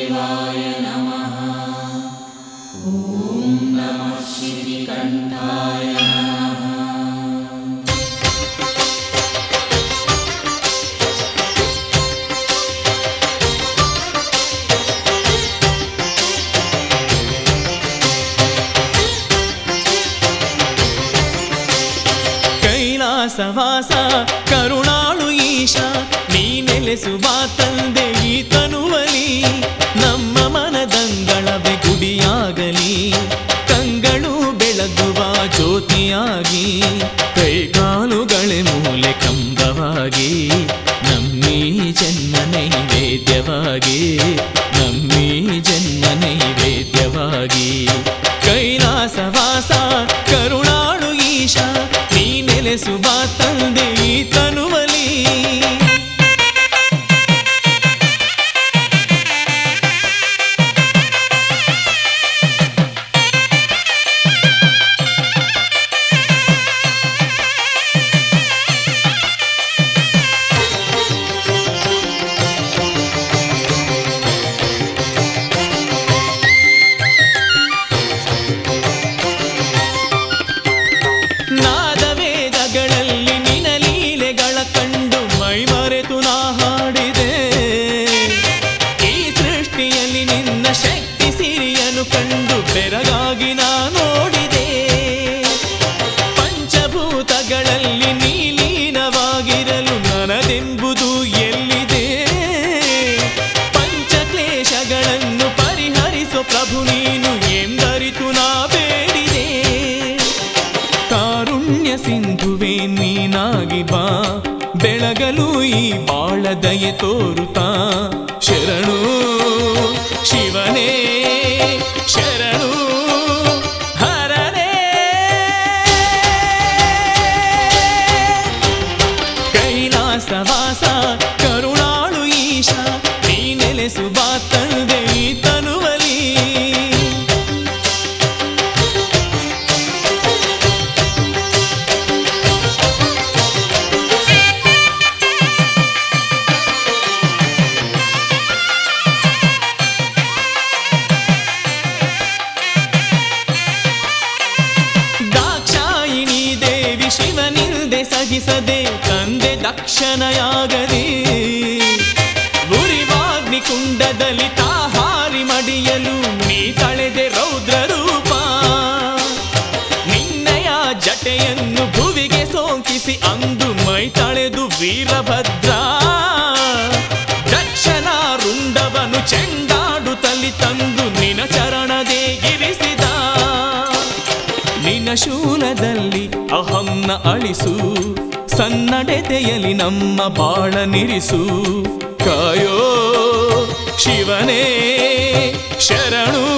ದೇವಾಯ ನಮಃ ಓಂ ನಮಃ ಶ್ರೀಕಂಠಾಯ ಕೈಲಾಸವಾಸ ಕರುಣಾಳು ಈಶ ನೀ ನೆಲೆಸುವ ತಂದೆ ಈ ತನುವಲಿ ನಮ್ಮ ಮನದಂಗಳವೆ ಗುಡಿಯಾಗಲಿ ಕಂಗಳು ಬೆಳಗುವ ಜ್ಯೋತಿಯಾಗಿ ಕೈಕಾಲುಗಳೆ ಮೂಲೆ ಕಂಬವಾಗಿ ನಮ್ಮೀ ಜನ್ಮ ನೈವೇದ್ಯವಾಗಿ ನಮ್ಮೀ ಜನ್ಮ ನೈವೇದ್ಯವಾಗಿ ಕೈಲಾಸವಾಸ ಕರುಣಾಳು ಈಶ ನೀ ನೆಲೆಸುವ ತಂದೆ ಈ ತನುವಲಿ ನಾದವೇದಗಳಲ್ಲಿ ನಿನ ಲೀಲೆಗಳ ಕಂಡು ಮೈ ಮರೆತು ನಾ ಹಾಡಿದೆ ಈ ಸೃಷ್ಟಿಯಲ್ಲಿ ನಿನ್ನ ಶಕ್ತಿ ಸಿರಿಯನ್ನು ಕಂಡು ಬೆರಗಾಗಿ ನಾ ನೋಡಿದೆ ಪಂಚಭೂತಗಳಲ್ಲಿ ನೀಲೀನವಾಗಿರಲು ನನದೆಂಬುದು ಎಲ್ಲಿದೆ ಪಂಚಕ್ಲೇಶಗಳನ್ನು ಪರಿಹರಿಸೋ ಪ್ರಭು ನೀನು ಎಂದರಿತು ನಾ ಬೇಡಿದೆ ಕಾರುಣ್ಯ ಸಿಂಧುವೆ ನೀನಾಗಿ ಬಾ ಬೆಳಗಲು ಈ ಬಾಳ ದಯೆ ತೋರುತ್ತಾ ಶರಣು ಶಿವನೇ ಶರಣು ಹರನೇ ಕೈಲಾಸವಾಸ ಕರುಣಾಳು ಈಶ ನೀ ನೆಲೆಸುವ ತಂದೆ ಈ ತನುವಲಿ ದಾಕ್ಷಾಯಿಣಿ ದೇವಿ ಶಿವನಿಂದೆ ಸಹಿಸದೆ ತಂದೆ ದಕ್ಷನಯಾಗದೆ ಉರಿವಾಗ್ನಿ ಕುಂಡದಲ್ಲಿ ತಾಹಾರಿ ಮಡಿಯಲು ನೀ ತಳೆದೆ ರೌದ್ರ ರೂಪ ನಿನ್ನಯ ಜಟೆಯನ್ನು ಭುವಿಗೆ ಸೋಂಕಿಸಿ ಅಂದು ಮೈ ತಳೆದು ವೀರಭದ್ರ ದಕ್ಷನ ರುಂಡವನು ಚೆಂಡಾಡುತ್ತಲಿ ತಂದು ನಿನ ಚರಣದೆ ಇರಿಸಿದ ನಿನ್ನ ಶೂಲದಲ್ಲಿ ಅಹಂನ ಅಳಿಸು ಸನ್ನಡೆತೆಯಲಿ ನಮ್ಮ ಬಾಳ ನಿರಿಸು ಕಾಯೋ ಶಿವನೇ ಶರಣು